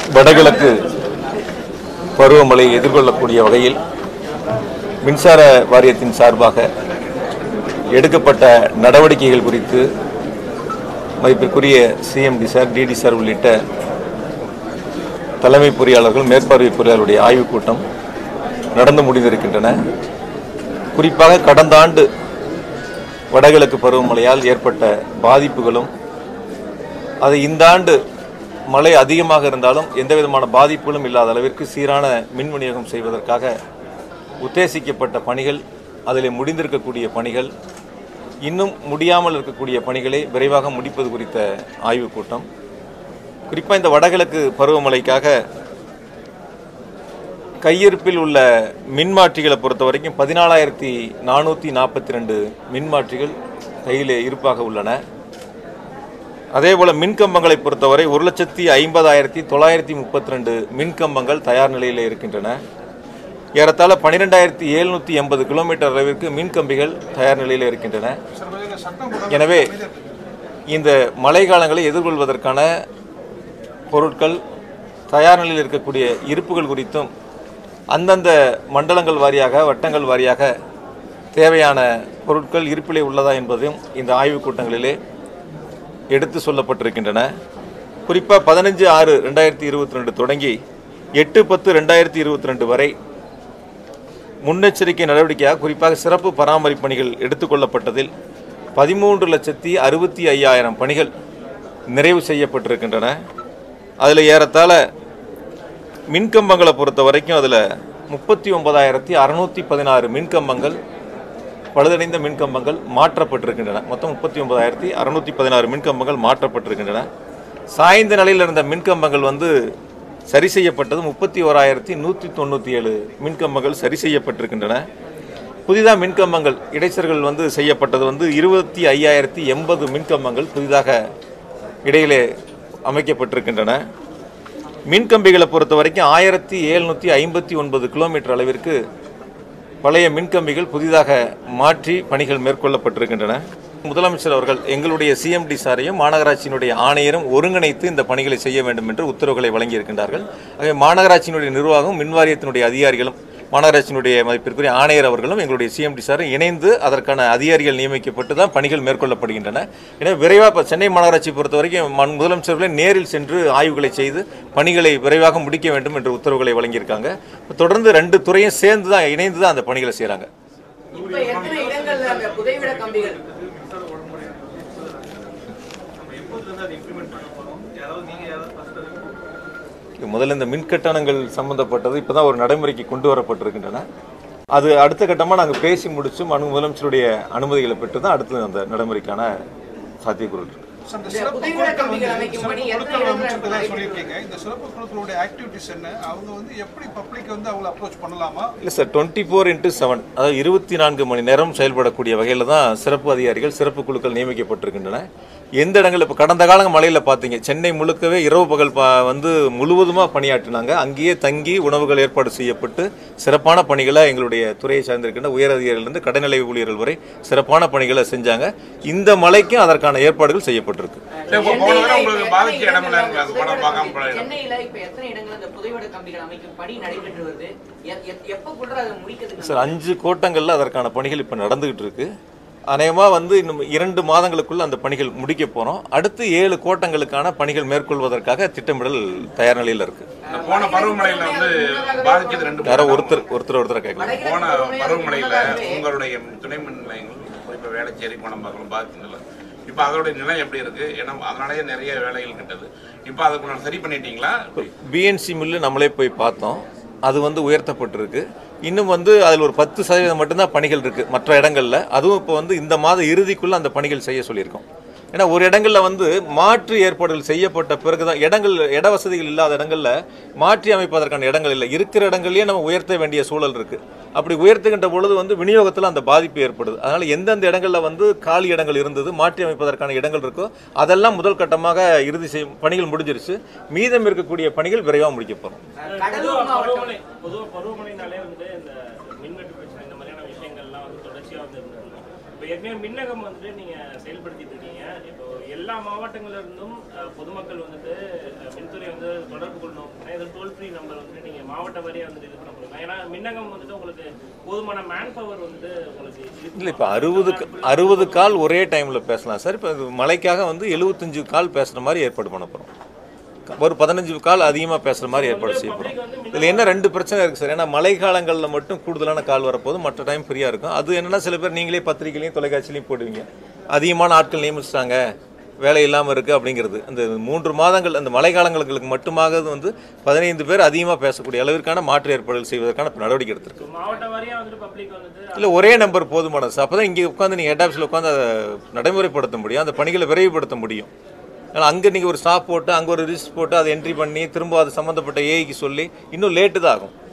வடகிழக்கு பருவமழையை எதிர்கொள்ளக்கூடிய வகையில் மின்சார வாரியத்தின் சார்பாக எடுக்கப்பட்ட நடவடிக்கைகள் குறித்து மதிப்பிற்குரிய சிஎம்டி சார் டிடி சார் உள்ளிட்ட தலைமை பொறியாளர்கள் மேற்பார்வை பொறியாளருடைய ஆய்வுக் கூட்டம் நடந்து முடிந்திருக்கின்றன குறிப்பாக கடந்த ஆண்டு வடகிழக்கு பருவமழையால் ஏற்பட்ட பாதிப்புகளும் அது இந்த ஆண்டு மழை அதிகமாக இருந்தாலும் எந்த விதமான பாதிப்புகளும் இல்லாத அளவிற்கு சீரான மின் விநியோகம் செய்வதற்காக உத்தேசிக்கப்பட்ட பணிகள் அதில் முடிந்திருக்கக்கூடிய பணிகள் இன்னும் முடியாமல் இருக்கக்கூடிய பணிகளை விரைவாக முடிப்பது குறித்த ஆய்வுக் கூட்டம் குறிப்பாக இந்த வடகிழக்கு பருவமழைக்காக கையிருப்பில் உள்ள மின்மாற்றிகளை பொறுத்த வரைக்கும் பதினாலாயிரத்தி நானூற்றி நாற்பத்தி ரெண்டு மின்மாற்றிகள் கையில் இருப்பாக உள்ளன அதேபோல மின்கம்பங்களை பொறுத்தவரை ஒரு லட்சத்தி ஐம்பதாயிரத்தி தொள்ளாயிரத்தி முப்பத்தி ரெண்டு மின்கம்பங்கள் தயார் நிலையில் இருக்கின்றன ஏறத்தாழ பன்னிரெண்டாயிரத்தி எழுநூற்றி எண்பது கிலோமீட்டர் அளவிற்கு மின்கம்பிகள் தயார் நிலையில் இருக்கின்றன எனவே இந்த மழை காலங்களை எதிர்கொள்வதற்கான பொருட்கள் தயார் நிலையில் இருக்கக்கூடிய இருப்புகள் குறித்தும் அந்தந்த மண்டலங்கள் வாரியாக வட்டங்கள் வாரியாக தேவையான பொருட்கள் இருப்பிலே உள்ளதா என்பதையும் இந்த ஆய்வுக் கூட்டங்களிலே எடுத்து சொல்லப்பட்டிருக்கின்றன குறிப்பாக பதினஞ்சு ஆறு ரெண்டாயிரத்தி இருபத்தி ரெண்டு தொடங்கி எட்டு பத்து ரெண்டாயிரத்தி இருபத்தி ரெண்டு வரை முன்னெச்சரிக்கை நடவடிக்கையாக குறிப்பாக சிறப்பு பராமரிப்பு பணிகள் எடுத்துக்கொள்ளப்பட்டதில் பதிமூன்று லட்சத்தி அறுபத்தி ஐயாயிரம் பணிகள் நிறைவு செய்யப்பட்டிருக்கின்றன அதில் ஏறத்தாழ மின்கம்பங்களை பொறுத்த வரைக்கும் அதில் முப்பத்தி ஒன்பதாயிரத்தி அறுநூற்றி பதினாறு மின்கம்பங்கள் பழுதடைந்த மின்கம்பங்கள் மாற்றப்பட்டிருக்கின்றன மொத்தம் முப்பத்தி ஒன்பதாயிரத்தி அறுநூற்றி பதினாறு மின்கம்பங்கள் மாற்றப்பட்டிருக்கின்றன சாய்ந்த நிலையில் இருந்த மின்கம்பங்கள் வந்து சரி செய்யப்பட்டது முப்பத்தி ஓராயிரத்தி நூற்றி தொண்ணூற்றி ஏழு மின்கம்பங்கள் சரி செய்யப்பட்டிருக்கின்றன புதிதாக மின்கம்பங்கள் இடைச்சர்கள் வந்து செய்யப்பட்டது வந்து இருபத்தி ஐயாயிரத்தி எண்பது மின்கம்பங்கள் புதிதாக இடையிலே அமைக்கப்பட்டிருக்கின்றன மின்கம்பிகளை பொறுத்த வரைக்கும் ஆயிரத்தி எழுநூற்றி ஐம்பத்தி ஒன்பது கிலோமீட்டர் அளவிற்கு பழைய மின்கம்பிகள் புதிதாக மாற்றி பணிகள் மேற்கொள்ளப்பட்டிருக்கின்றன முதலமைச்சர் அவர்கள் எங்களுடைய சிஎம்டி சாரையும் மாநகராட்சியினுடைய ஆணையரும் ஒருங்கிணைத்து இந்த பணிகளை செய்ய வேண்டும் என்று உத்தரவுகளை வழங்கியிருக்கின்றார்கள் ஆகவே மாநகராட்சியினுடைய நிர்வாகம் மின்வாரியத்தினுடைய அதிகாரிகளும் மாநகராட்சியினுடைய மதிப்பிற்குரிய ஆணையர் அவர்களும் எங்களுடைய சிஎம்டி சாரும் இணைந்து அதற்கான அதிகாரிகள் நியமிக்கப்பட்டு தான் பணிகள் மேற்கொள்ளப்படுகின்றன எனவே விரைவாக இப்போ சென்னை மாநகராட்சி பொறுத்த வரைக்கும் மன் முதலமைச்சர்களே நேரில் சென்று ஆய்வுகளை செய்து பணிகளை விரைவாக முடிக்க வேண்டும் என்ற உத்தரவுகளை வழங்கியிருக்காங்க தொடர்ந்து ரெண்டு துறையும் சேர்ந்து தான் இணைந்து தான் அந்த பணிகளை செய்கிறாங்க இப்ப எத்தனை இடங்கள்ல அந்த புதைவிட கம்பிகள் முதல்ல இந்த மின் கட்டணங்கள் சம்பந்தப்பட்டது இப்பதான் ஒரு நடைமுறைக்கு கொண்டு வரப்பட்டிருக்கின்றன அது அடுத்த கட்டமாக நாங்கள் பேசி முடிச்சு மனு முதலமைச்சருடைய அனுமதிகளை பெற்று தான் அடுத்து அந்த நடைமுறைக்கான சாத்தியக்கூறு இருக்கு இந்த இந்த சிறப்பு புதைவிட குழுக்கள் கம்பிகள் வந்து அமைக்கும் பணி சிறப்பு எத்தனை குழுக்கள் இடங்கள்ல அமைச்சிருக்கதா நடைபெறும்? சொல்லியிருக்கீங்க இந்த சிறப்பு குழுக்களுடைய ஆக்டிவிட்டிஸ் என்ன அவங்க வந்து எப்படி பப்ளிக் வந்து அவங்களை அப்ரோச் பண்ணலாமா இல்லை sir twenty four into seven அதாவது இருபத்தி நான்கு மணி நேரம் செயல்படக்கூடிய வகையில் தான் சிறப்பு அதிகாரிகள் சிறப்பு குழுக்கள் நியமிக்கப்பட்டிருக்கின்றன எந்த இடங்கள் இப்போ கடந்த காலம் மழையில் பார்த்தீங்க சென்னை முழுக்கவே இரவு பகல் ப வந்து முழுவதுமாக பணியாற்றினாங்க அங்கேயே தங்கி உணவுகள் ஏற்பாடு செய்யப்பட்டு சிறப்பான பணிகளை எங்களுடைய துறையை சார்ந்திருக்கின்ற உயர் அதிகாரிகளிலிருந்து கடைநிலை ஊழியர்கள் வரை சிறப்பான பணிகளை செஞ்சாங்க இந்த மழைக்கும் அதற்கான ஏற்பாடுகள் செய்யப்பட்டிருக்கு இப்போ போன தடவை உங்களுக்கு பாதிச்ச இடமெல்லாம் இருக்கு அது படம் பார்க்காம போன இடம் சென்னையில இப்ப எத்தனை இடங்கள்ல இந்த புதைவிட கம்பிகள் அமைக்கும் பணி நடைபெற்று வருது எ- எ- எப்பக்குள்ள அதை முடிக்கிறதுக்கு சார் அஞ்சு கோட்டங்களில் அதற்கான பணிகள் இப்போ நடந்துகிட்டு இருக்கு அநேகமாக வந்து இன்னும் இரண்டு மாதங்களுக்குள்ள அந்த பணிகள் முடிக்க போகிறோம் அடுத்து ஏழு கோட்டங்களுக்கான பணிகள் மேற்கொள்வதற்காக திட்டமிடல் தயார் நிலையில் இருக்கு இந்த போன பருவமழையில வந்து பாதிச்சது ரெண்டு யாரோ ஒருத்தர் ஒருத்தர் ஒருத்தர் கேட்கலாம் போன பருவமழையில உங்களுடைய துணை மின் நிலையங்கள் குறிப்பா வேளச்சேரி பணம்பாக்கம் பாதிச்சதில்ல இப்போ அதோட நிலை எப்படி இருக்கு ஏன்னா அதனாலேயே நிறைய வேலைகள் கிட்டது இப்போ அதுக்கு சரி பண்ணிட்டீங்களா பிஎன்சி மில்லு நம்மளே போய் பார்த்தோம் அது வந்து உயர்த்தப்பட்டிருக்கு இன்னும் வந்து அதில் ஒரு பத்து சதவீதம் மட்டும்தான் பணிகள் இருக்கு மற்ற இடங்கள்ல அதுவும் இப்போ வந்து இந்த மாத இறுதிக்குள்ள அந்த பணிகள் செய்ய சொல்லியிருக்கோம் ஏன்னா ஒரு இடங்கள்ல வந்து மாற்று ஏற்பாடுகள் செய்யப்பட்ட பிறகுதான் இடங்கள் இட வசதிகள் இல்லாத இடங்கள்ல மாற்றி அமைப்பதற்கான இடங்கள் இல்லை இருக்கிற இடங்கள்லயே நம்ம உயர்த்த வேண்டிய சூழல் இருக்கு அப்படி உயர்த்துகின்ற பொழுது வந்து விநியோகத்தில் அந்த பாதிப்பு ஏற்படுது அதனால எந்தெந்த இடங்கள்ல வந்து காலி இடங்கள் இருந்தது மாற்றி அமைப்பதற்கான இடங்கள் இருக்கோ அதெல்லாம் முதல் கட்டமாக இறுதி செய்யும் பணிகள் முடிஞ்சிருச்சு மீதம் இருக்கக்கூடிய பணிகள் விரைவாக முடிக்க போறோம் கடலூர் மாவட்டம் பருவமழை பொதுவாக பருவமழைனாலே வந்து இந்த மின்வெட்டு பிரச்சனை இந்த மாதிரியான விஷயங்கள்லாம் வந்து தொடர்ச்சியாக வந்து இருந்தது இப்போ ஏற்கனவே மின்னகம் வந்துட்டு நீங்க செயல்படுத்திட்டு இருக்கீங்க இப்போ எல்லா மாவட்டங்கள்ல இருந்தும் அஹ், பொதுமக்கள் வந்துட்டு அஹ், மின்துறை வந்து தொடர்பு கொள்ளணும் ஏதாவது டோல் ஃப்ரீ நம்பர் வந்துட்டு நீங்க மாவட்ட வாரியா வந்துட்டு இது பண்ண முடியும் ஏன்னா மின்னகம் வந்துட்டு உங்களுக்கு போதுமான மேன் பவர் வந்துட்டு உங்களுக்கு இருக்கு. இல்லை இப்போ அறுபது அறுபது கால் ஒரே டைமில் பேசலாம் சார் இப்போ மழைக்காக வந்து எழுபத்தஞ்சு கால் பேசுகிற மாதிரி ஏற்பாடு பண்ண போகிறோம் ஒரு பதினஞ்சு கால் அதிகமாக பேசுகிற மாதிரி ஏற்பாடு செய்ய போகிறோம் இதில் என்ன ரெண்டு பிரச்சனை இருக்குது சார் ஏன்னா மழை காலங்களில் மட்டும் கூடுதலான கால் வரப்போது மற்ற டைம் ஃப்ரீயாக இருக்கும் அது என்னன்னா சில பேர் நீங்களே பத்திரிக்கையிலையும் தொலைக்காட்சியிலையும் போடுவீங்க அதிகமான ஆட்கள் நியமிச்சிட்டாங்க வேலை இல்லாமல் இருக்குது அப்படிங்கிறது அந்த மூன்று மாதங்கள் அந்த மழை காலங்களுக்கு மட்டுமாக வந்து பதினைந்து பேர் அதிகமாக பேசக்கூடிய அளவிற்கான மாற்று ஏற்பாடுகள் செய்வதற்கான நடவடிக்கை எடுத்திருக்கு இப்போ மாவட்ட வாரியா வந்துட்டு பப்ளிக் வந்துட்டு இல்லை ஒரே நம்பர் போதுமானது சார் அப்போ தான் இங்கே உட்காந்து நீங்கள் ஹெட் ஆஃபீஸில் உட்காந்து அதை நடைமுறைப்படுத்த முடியும் அந்த பணிகளை விரைவுபடுத்த முடியும் ஏன்னா அங்கே நீங்கள் ஒரு ஸ்டாப் போட்டு அங்கே ஒரு ரிஜிஸ்டர் போட்டு அதை என்ட்ரி பண்ணி திரும்ப அது சம்மந்தப்பட்ட ஏஐக்கு சொல்லி இன்னும் லேட்டு தான் ஆகும்